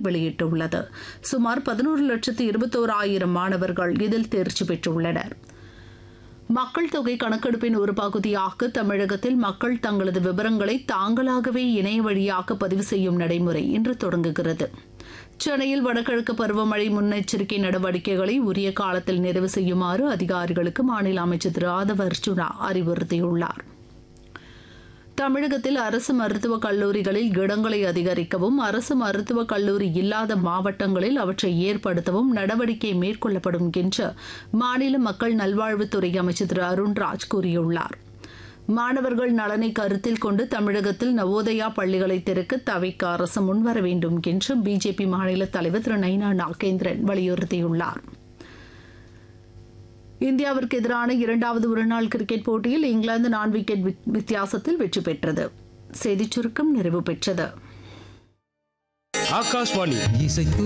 வெளியிட்டுள்ளது சுமார் பதினோரு லட்சத்து இருபத்தோராயிரம் மாணவர்கள் இதில் தேர்ச்சி பெற்றுள்ளனர் மக்கள் தொகை கணக்கெடுப்பின் ஒரு பகுதியாக தமிழகத்தில் மக்கள் தங்களது விவரங்களை தாங்களாகவே இணைய வழியாக பதிவு செய்யும் நடைமுறை இன்று தொடங்குகிறது சென்னையில் வடகிழக்கு பருவமழை முன்னெச்சரிக்கை நடவடிக்கைகளை உரிய காலத்தில் நிறைவு செய்யுமாறு அதிகாரிகளுக்கு மாநில அமைச்சர் திரு ஆதவ அர்ஜுனா அறிவுறுத்தியுள்ளார் தமிழகத்தில் அரசு மருத்துவக் கல்லூரிகளில் இடங்களை அதிகரிக்கவும் அரசு மருத்துவக் கல்லூரி இல்லாத மாவட்டங்களில் அவற்றை ஏற்படுத்தவும் நடவடிக்கை மேற்கொள்ளப்படும் என்று மாநில மக்கள் நல்வாழ்வுத்துறை அமைச்சர் திரு அருண்ராஜ் கூறியுள்ளார் மாணவர்கள் நலனை கருத்தில் கொண்டு தமிழகத்தில் நவோதயா பள்ளிகளை திறக்க தவிக்க அரசு முன்வர வேண்டும் என்று பிஜேபி மாநில தலைவர் திரு நைனா நாகேந்திரன் வலியுறுத்தியுள்ளார் இந்தியாவிற்கு எதிரான இரண்டாவது ஒருநாள் கிரிக்கெட் போட்டியில் இங்கிலாந்து நான்கு விக்கெட் வித்தியாசத்தில் வெற்றி பெற்றது செய்திச் சுருக்கம் நிறைவு பெற்றது ஆகாஷ்வாணி இசைத்து